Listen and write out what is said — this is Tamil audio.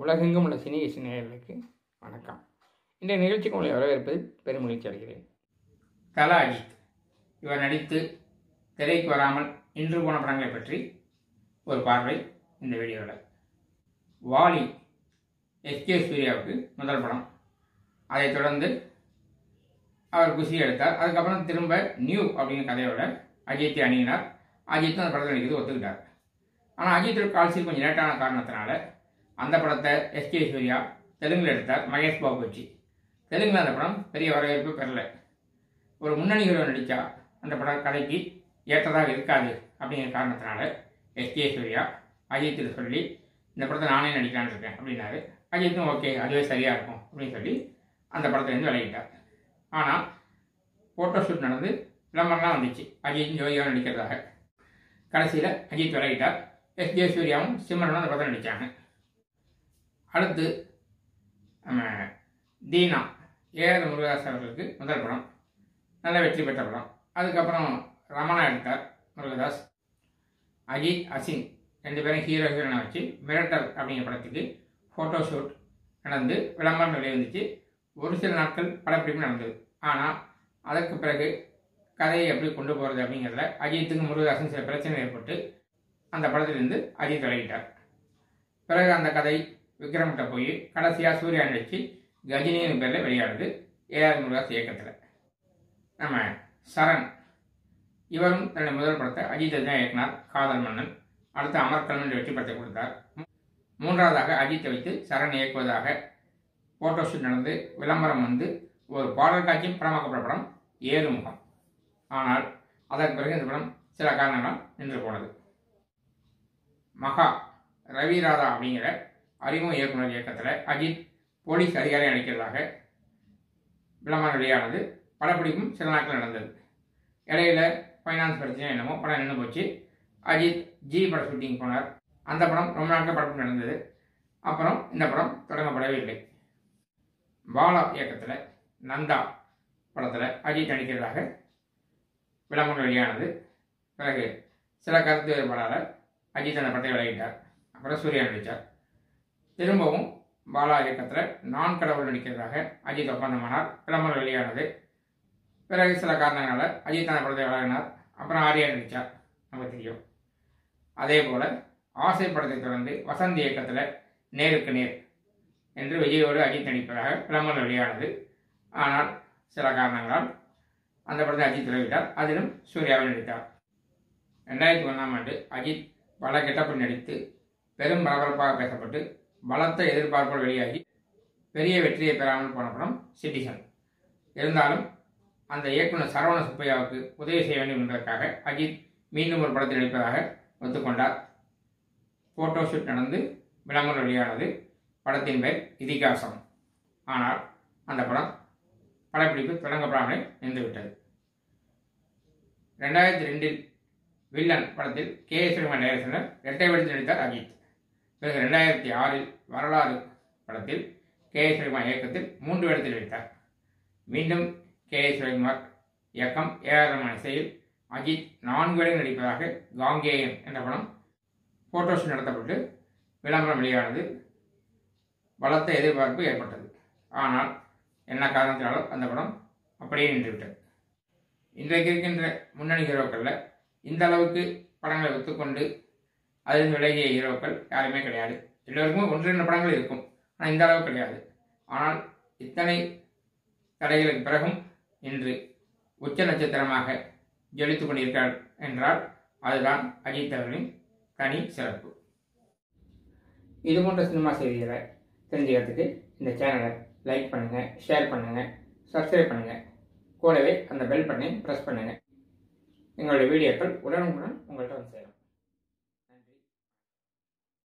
உலகெங்கும் உள்ள சினி இசை நேயர்களுக்கு வணக்கம் இந்த நிகழ்ச்சிக்கு உங்களை வரவேற்பதில் பெருமகிழ்ச்சி அடைகிறேன் தலா அஜித் இவர் நடித்து திரைக்கு வராமல் இன்று போன படங்களை பற்றி ஒரு பார்வை இந்த வீடியோவில் வாலி எஸ்கே சூர்யாவுக்கு முதல் படம் அதைத் தொடர்ந்து அவர் குஷி எடுத்தார் அதுக்கப்புறம் திரும்ப நியூ அப்படிங்கிற கதையோட அஜித்தை அணுகினார் அஜித்தும் அந்த படத்தில் நடிக்கிறது ஒத்துக்கிட்டார் ஆனால் அஜித்தோட கால்சியில் கொஞ்சம் லேட்டான காரணத்தினால அந்த படத்தை எஸ்கே சூர்யா தெலுங்கில் எடுத்தார் மகேஷ் பாபு வச்சு தெலுங்கில் அந்த படம் பெரிய வரவேற்பு பெறல ஒரு முன்னணி ஹீரோ நடித்தா அந்த படம் கதைக்கு ஏற்றதாக இருக்காது அப்படிங்கிற காரணத்தினால எஸ்கே சூர்யா அஜித்தில் சொல்லி இந்த படத்தை நானே நடிக்கலான்னு இருக்கேன் அப்படின்னாரு அஜித்தும் ஓகே அதுவே சரியாக இருக்கும் அப்படின்னு சொல்லி அந்த படத்துலேருந்து விலகிட்டார் ஆனால் ஃபோட்டோ ஷூட் நடந்து விளம்பரம்லாம் வந்துச்சு அஜித் ஜோதியாவும் நடிக்கிறதாக கடைசியில் அஜித் விலகிட்டார் எஸ் ஜே சூர்யாவும் சிம்ரனும் அந்த படத்தில் நடித்தாங்க அடுத்து நம்ம தீனா ஏஆர் முருகாஸ் அவர்களுக்கு முதல் படம் நல்ல வெற்றி பெற்ற படம் அதுக்கப்புறம் ரமணா எடுத்தார் முருகதாஸ் அஜித் அசின் ரெண்டு பேரும் ஹீரோ ஹீரோனை வச்சு மிரட்டல் அப்படிங்கிற படத்துக்கு ஃபோட்டோ ஷூட் நடந்து விளம்பரம் வெளிவந்துச்சு ஒரு சில நாட்கள் படப்பிடிப்பு நடந்தது ஆனால் அதற்கு பிறகு கதையை எப்படி கொண்டு போகிறது அப்படிங்கிறதுல அஜித்துக்கு முருகதாசன் சில பிரச்சனை ஏற்பட்டு அந்த படத்திலிருந்து அஜித் விலகிட்டார் பிறகு அந்த கதை விக்ரம்கிட்ட போய் கடைசியாக சூர்யா நடித்து கஜினியின் பேரில் வெளியாடுது ஏஆர் முருகாஸ் இயக்கத்தில் நம்ம சரண் இவரும் தன்னுடைய முதல் படத்தை அஜித் தான் இயக்குனார் காதல் மன்னன் அடுத்து அமர்கலம் என்ற வெற்றி படத்தை கொடுத்தார் மூன்றாவதாக அஜித்தை வைத்து சரண் இயக்குவதாக ஃபோட்டோ ஷூட் நடந்து விளம்பரம் வந்து ஒரு பாடல் காட்சியும் படமாக்கப்பட்ட படம் ஏறுமுகம் ஆனால் அதற்கு பிறகு இந்த படம் சில காரணங்களால் நின்று போனது மகா ரவி ராதா அப்படிங்கிற அறிமுக இயக்குனர் இயக்கத்தில் அஜித் போலீஸ் அதிகாரி நடிக்கிறதாக விளம்பரம் வெளியானது படப்பிடிப்பும் சில நாட்கள் நடந்தது இடையில ஃபைனான்ஸ் பிரச்சனை என்னமோ படம் நின்று போச்சு அஜித் ஜி பட ஷூட்டிங் போனார் அந்த படம் ரொம்ப நாட்கள் படப்பிடிப்பு நடந்தது அப்புறம் இந்த படம் தொடங்கப்படவே இல்லை பாலா இயக்கத்தில் நந்தா படத்தில் அஜித் நடிக்கிறதாக விளம்பரம் வெளியானது பிறகு சில கருத்து வேறுபாடால் அஜித் அந்த படத்தை விலகிட்டார் அப்புறம் சூர்யா நடித்தார் திரும்பவும் பாலா இயக்கத்தில் நான் கடவுள் நடிக்கிறதாக அஜித் ஒப்பந்தமானார் விளம்பரம் வெளியானது பிறகு சில காரணங்களால் அஜித் அந்த படத்தை விலகினார் அப்புறம் ஆர்யா நடித்தார் நமக்கு தெரியும் அதே போல் ஆசை படத்தை தொடர்ந்து வசந்த் இயக்கத்தில் நேருக்கு நேர் என்று விஜயோடு அஜித் நடிப்பதாக விளம்பரம் வெளியானது ஆனால் சில காரணங்களால் அந்த படத்தை அஜித் விலகிட்டார் அதிலும் சூர்யாவில் நடித்தார் ரெண்டாயிரத்தி ஒன்றாம் ஆண்டு அஜித் பல கெட்டப்பில் நடித்து பெரும் பரபரப்பாக பேசப்பட்டு பலத்த எதிர்பார்ப்புகள் வெளியாகி பெரிய வெற்றியை பெறாமல் போன படம் சிட்டிசன் இருந்தாலும் அந்த இயக்குனர் சரவண சுப்பையாவுக்கு உதவி செய்ய வேண்டும் என்பதற்காக அஜித் மீண்டும் ஒரு படத்தில் நடிப்பதாக ஒத்துக்கொண்டார் ஃபோட்டோ ஷூட் நடந்து விளம்பரம் வெளியானது படத்தின் பெயர் இதிகாசம் ஆனால் அந்த படம் படப்பிடிப்பு தொடங்கப்படாமலே நின்றுவிட்டது ரெண்டாயிரத்தி ரெண்டில் வில்லன் படத்தில் கே எஸ் ரமன் டைரக்ஷனில் இரட்டை வடித்து நடித்தார் அஜித் பிறகு ரெண்டாயிரத்தி ஆறில் வரலாறு படத்தில் கே எஸ் ரகுமான் இயக்கத்தில் மூன்று இடத்தில் நடித்தார் மீண்டும் கே எஸ் ரகுமார் இயக்கம் ஏ ஆர் ரஹ்மான் இசையில் அஜித் நான்கு இடங்கள் நடிப்பதாக காங்கேயன் என்ற படம் ஃபோட்டோஷூட் நடத்தப்பட்டு விளம்பரம் வெளியானது பலத்த எதிர்பார்ப்பு ஏற்பட்டது ஆனால் என்ன காரணத்தினாலும் அந்த படம் அப்படியே நின்றுவிட்டது இன்றைக்கு இருக்கின்ற முன்னணி ஹீரோக்களில் இந்த அளவுக்கு படங்களை ஒத்துக்கொண்டு அதில் விலகிய ஹீரோக்கள் யாருமே கிடையாது எல்லோருக்கும் ஒன்று ரெண்டு படங்கள் இருக்கும் ஆனால் இந்த அளவு கிடையாது ஆனால் இத்தனை தடைகளுக்கு பிறகும் இன்று உச்ச நட்சத்திரமாக ஜொலித்துக் கொண்டிருக்கிறார் என்றால் அதுதான் அஜித் அவர்களின் தனி சிறப்பு இது போன்ற சினிமா செய்திகளை தெரிஞ்சுக்கிறதுக்கு இந்த சேனலை லைக் பண்ணுங்கள் ஷேர் பண்ணுங்கள் சப்ஸ்கிரைப் பண்ணுங்கள் கூடவே அந்த பெல் பட்டனை ப்ரெஸ் பண்ணுங்கள் எங்களுடைய வீடியோக்கள் உடனுக்குடன் உங்கள்கிட்ட வந்து சேரும்